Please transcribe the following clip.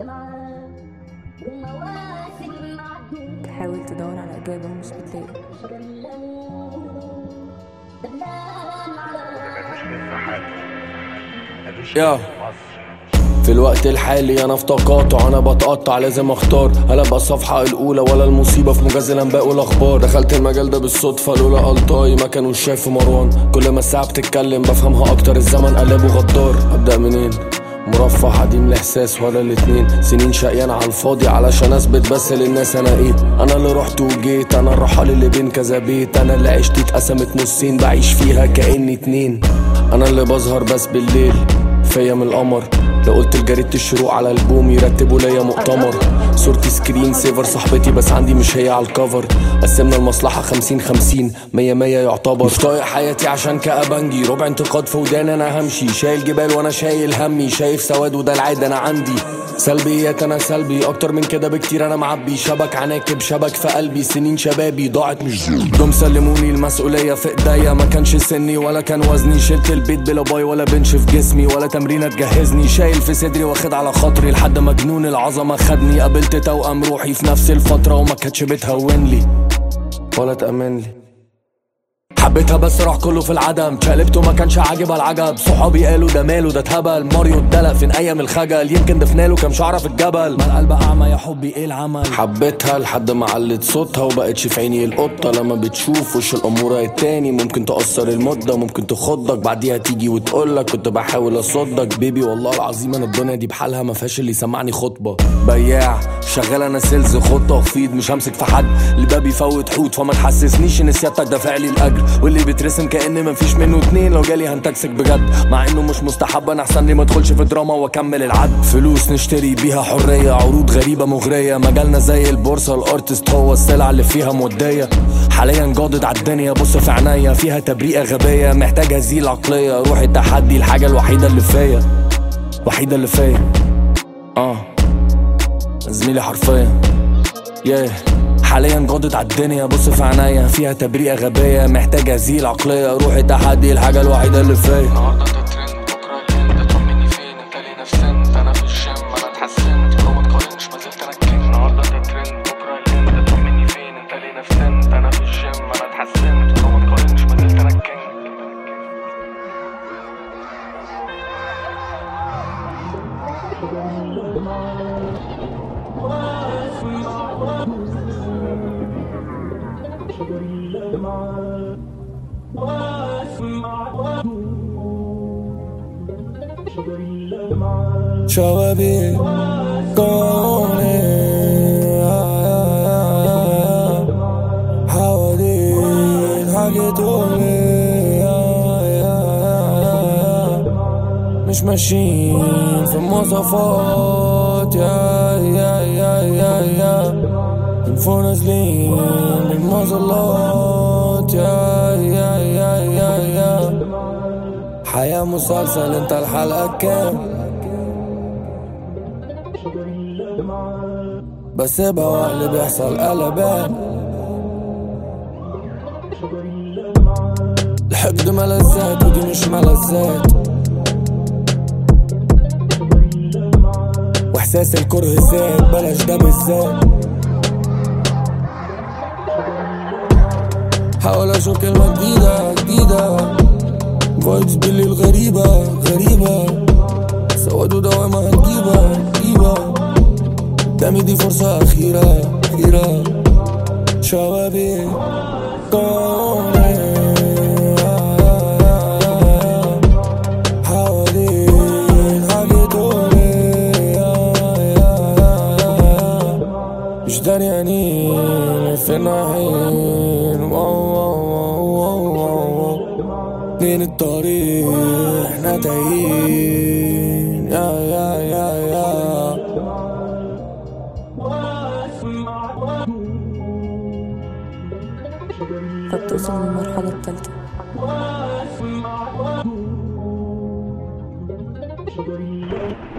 تحاول تدور على إجابة ومش بتلاقي يا في الوقت الحالي انا في تقاطع انا بتقطع لازم اختار هل ابقى الصفحه الاولى ولا المصيبه في موجز الانباء والاخبار دخلت المجال ده بالصدفه لولا الطاي ما كانوا شايف مروان كل ما الساعه بتتكلم بفهمها اكتر الزمن قلبه غدار ابدا منين مرفه عديم الاحساس ولا الاتنين سنين شقيان على الفاضي علشان اثبت بس للناس انا ايه انا اللي رحت وجيت انا الرحال اللي بين كذا بيت انا اللي عشت اتقسمت نصين بعيش فيها كاني اتنين انا اللي بظهر بس بالليل فيا من القمر لو قلت لجريدة الشروق على البوم يرتبوا ليا مؤتمر صورتي سكرين سيفر صاحبتي بس عندي مش هي على الكفر قسمنا المصلحة خمسين خمسين مية مية يعتبر مش طايق حياتي عشان كأبنجي ربع انتقاد في ودان انا همشي شايل جبال وانا شايل همي شايف سواد وده العادة انا عندي سلبيات انا سلبي اكتر من كده بكتير انا معبي شبك عناكب شبك في قلبي سنين شبابي ضاعت مش دول سلموني المسؤولية في ايديا ما كانش سني ولا كان وزني شلت البيت بلا باي ولا بنش في جسمي ولا تمرينة تجهزني شايل في صدري واخد على خاطري لحد مجنون العظمة خدني قابلت توأم روحي في نفس الفترة وما كانتش بتهون لي ولا تأمن لي حبيتها بس راح كله في العدم شقلبته ما كانش عاجب العجب صحابي قالوا ده ماله ده اتهبل ماريو اتدلق فين ايام الخجل يمكن دفناله كام شعره في الجبل ما القلب اعمى يا حبي ايه العمل حبيتها لحد ما علت صوتها وبقتش في عيني القطه لما بتشوف وش الاموره التاني ممكن تقصر المده ممكن تخضك بعديها تيجي وتقولك كنت بحاول اصدك بيبي والله العظيم انا الدنيا دي بحالها ما فيهاش اللي يسمعني خطبه بياع شغال انا سيلز خد تخفيض مش همسك في حد الباب يفوت حوت فما تحسسنيش ان سيادتك دافع لي الاجر واللي بيترسم كان مفيش منه اتنين لو جالي هنتكسك بجد مع انه مش مستحب انا احسن لي ما ادخلش في دراما واكمل العد فلوس نشتري بيها حريه عروض غريبه مغريه مجالنا زي البورصه الارتست هو السلعه اللي فيها موديه حاليا جادد على الدنيا بص في عينيا فيها تبريئه غبيه محتاج هزيل عقليه روح التحدي الحاجه الوحيده اللي فيا وحيده اللي فيا اه زميلي حرفيا yeah. حاليا جادت على الدنيا بص في عينيا فيها تبريئه غبيه محتاج ازيل عقليه روح التحدي الحاجه الوحيده اللي فيا النهارده انت ترند بكره الهند طمني فين انت ليه نفسنت انا في الجيم انا اتحسنت لو ما تقارنش ما زلت انا الكينج النهارده انت ترند بكره الهند طمني فين انت ليه نفسنت انا في الجيم انا اتحسنت لو ما تقارنش ما زلت انا الكينج شبابي كوني حوالين حكيتولي مش ماشيين في المواصفات يا يا يا يا يا نفور نازلين بالمظلات يا يا يا يا يا حياة مسلسل انت الحلقة كام بس بقى اللي بيحصل قلبان الحقد ملذات ودي مش ملذات واحساس الكره زاد بلاش ده بالذات حاول اشوف كلمة جديدة جديدة فايبس بالليل غريبة غريبة سواد ودوامة هتجيبها هتجيبها قدامي دي فرصة أخيرة أخيرة شبابي كوني حوالين حكيتولي مش داريانين فين رايحين واو واو واو واو واو فين الطريق احنا تايهين يا يا يا يا فبتوصل للمرحلة التالتة Sugar